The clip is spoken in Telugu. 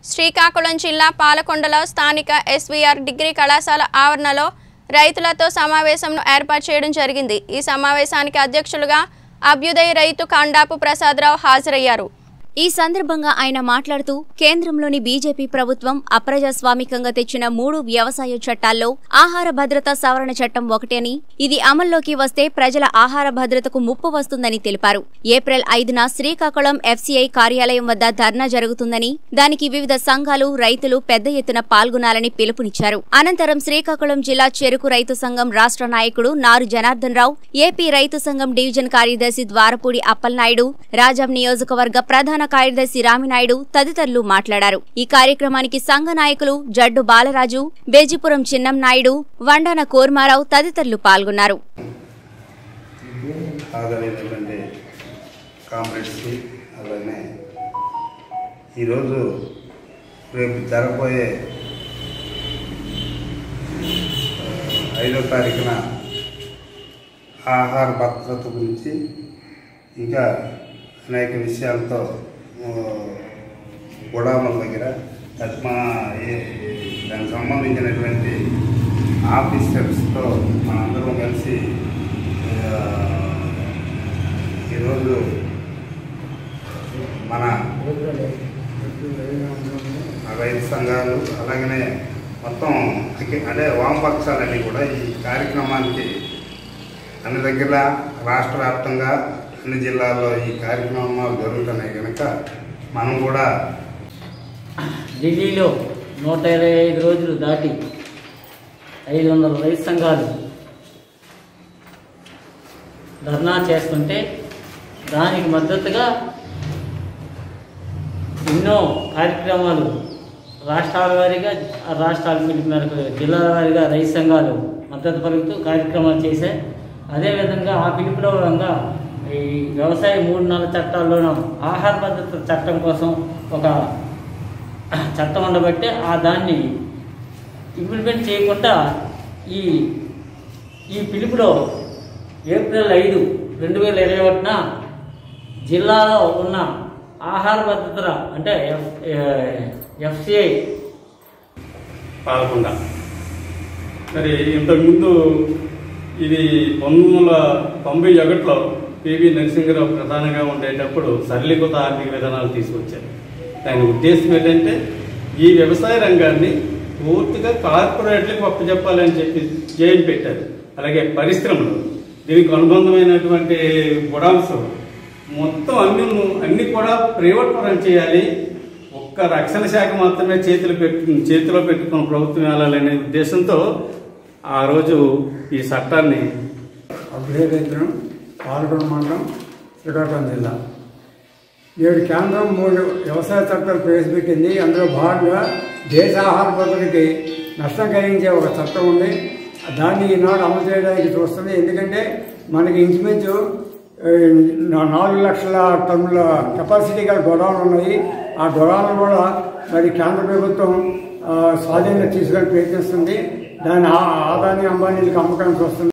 శ్రీకాకుళం జిల్లా పాలకొండలో స్థానిక ఎస్వీఆర్ డిగ్రీ కళాశాల ఆవరణలో రైతులతో సమావేశంను ఏర్పాటు చేయడం జరిగింది ఈ సమావేశానికి అధ్యక్షులుగా అభ్యుదయ రైతు కాండాపు ప్రసాదరావు హాజరయ్యారు ఈ సందర్భంగా ఆయన మాట్లాడుతూ కేంద్రంలోని బీజేపీ ప్రభుత్వం అప్రజాస్వామికంగా తెచ్చిన మూడు వ్యవసాయ చట్టాల్లో ఆహార భద్రత సవరణ చట్టం ఒకటని ఇది అమల్లోకి వస్తే ప్రజల ఆహార భద్రతకు ముప్పు వస్తుందని తెలిపారు ఏప్రిల్ ఐదున శ్రీకాకుళం ఎఫ్సీఐ కార్యాలయం వద్ద ధర్నా జరుగుతుందని దానికి వివిధ సంఘాలు రైతులు పెద్ద ఎత్తున పాల్గొనాలని పిలుపునిచ్చారు అనంతరం శ్రీకాకుళం జిల్లా చెరుకు రైతు సంఘం రాష్ట్ర నాయకుడు నారు జనార్దన్ రావు ఏపీ రైతు సంఘం డివిజన్ కార్యదర్శి ద్వారపూడి అప్పలనాయుడు రాజాం నియోజకవర్గ ప్రధాన కార్యదర్శి రామినాయుడు తదితరులు మాట్లాడారు ఈ కార్యక్రమానికి సంఘ నాయకులు జడ్డు బాలరాజు బేజిపురం చిన్నం నాయుడు వండాన కోర్మారావు తదితరులు పాల్గొన్నారు ఆదరైనటువంటి కామ్రేడ్స్కి అలానే ఈరోజు రేపు జరగబోయే ఆ, ఐదో తారీఖున ఆహార భద్రత గురించి ఇంకా అనేక విషయాలతో ఆ, గోడాముల దగ్గర అది మా ఏ- దానికి సంబంధించినటువంటి ఆఫీసర్స్తో మనందరం కలిసి ఆ, ఈరోజు మన రైతు సంఘాలు అలాగనే మొత్తం అఖి- అంటే వామపక్షాలన్నీ కూడా ఈ కార్యక్రమానికి అన్ని దగ్గర రాష్ట్ర వ్యాప్తంగా అన్ని జిల్లాల్లో ఈ కార్యక్రమాలు జరుగుతున్నాయి కనుక మనం కూడా ఢిల్లీలో నూట ఇరవై ఐదు రోజులు దాటి ఐదు వందల రైతు సంఘాలు ధర్నా చేస్తుంటే దానికి మద్దతుగా ఎన్నో కార్యక్రమాలు రాష్ట్రాల వారీగా ఆ రాష్ట్రాల పిలుపు మేరకు జిల్లాల వారీగా రైతు సంఘాలు మద్దతు పలుకుతూ కార్యక్రమాలు చేశాయి అదేవిధంగా ఆ పిలుపులో భాగంగా ఈ వ్యవసాయ మూడు నాలుగు చట్టాల్లోనూ ఆహార భద్రత చట్టం కోసం ఒక చట్టం ఉండబట్టి ఆ దాన్ని ఇంప్లిమెంట్ చేయకుండా ఈ ఈ పిలుపులో ఏప్రిల్ ఐదు రెండు వేల ఇరవై ఒకటిన జిల్లాలో ఉన్న ఆహార భద్రత అంటే ఎఫ్ ఎఫ్సిఐ పాలకొండ మరి ఇంతకుముందు ఇది పంతొమ్మిది వందల తొంభై ఒకటిలో పివి నరసింహరావు ప్రధానంగా ఉండేటప్పుడు సరళీకృత ఆర్థిక విధానాలు తీసుకొచ్చారు దాని ఉద్దేశం ఏంటంటే ఈ వ్యవసాయ రంగాన్ని పూర్తిగా కార్పొరేట్లకు అప్పచెప్పాలని చెప్పి జైలు పెట్టారు అలాగే పరిశ్రమలు దీనికి అనుబంధమైనటువంటి గుడాంశం మొత్తం అన్ని అన్ని కూడా ప్రైవేట్ పరం చేయాలి ఒక్క రక్షణ శాఖ మాత్రమే చేతులు పెట్టు చేతిలో పెట్టుకున్న ప్రభుత్వం వెళ్ళాలనే ఉద్దేశంతో ఆ రోజు ఈ చట్టాన్ని అభ్యర్థించడం పాల్గొన మండలం శ్రీకాకుళం జిల్లా నేడు కేంద్రం మూడు వ్యవసాయ చట్టాలు ప్రవేశపెట్టింది అందులో భాగంగా దేశ ఆహార భద్రతకి నష్టం కలిగించే ఒక చట్టం ఉంది దాన్ని ఈనాడు అమలు చేయడానికి చూస్తుంది ఎందుకంటే మనకి ఇంచుమించు ఆ, నా- నాలుగు లక్షల టన్నుల కెపాసిటీ గల గొడవలు ఉన్నాయి ఆ గొడవలు కూడా మరి కేంద్ర ప్రభుత్వం ఆ, స్వాధీనంగా తీసుకొని ప్రయత్నిస్తుంది దాని ఆ- ఆదాని అంబానీలకు అమ్మకానికి వస్తుంది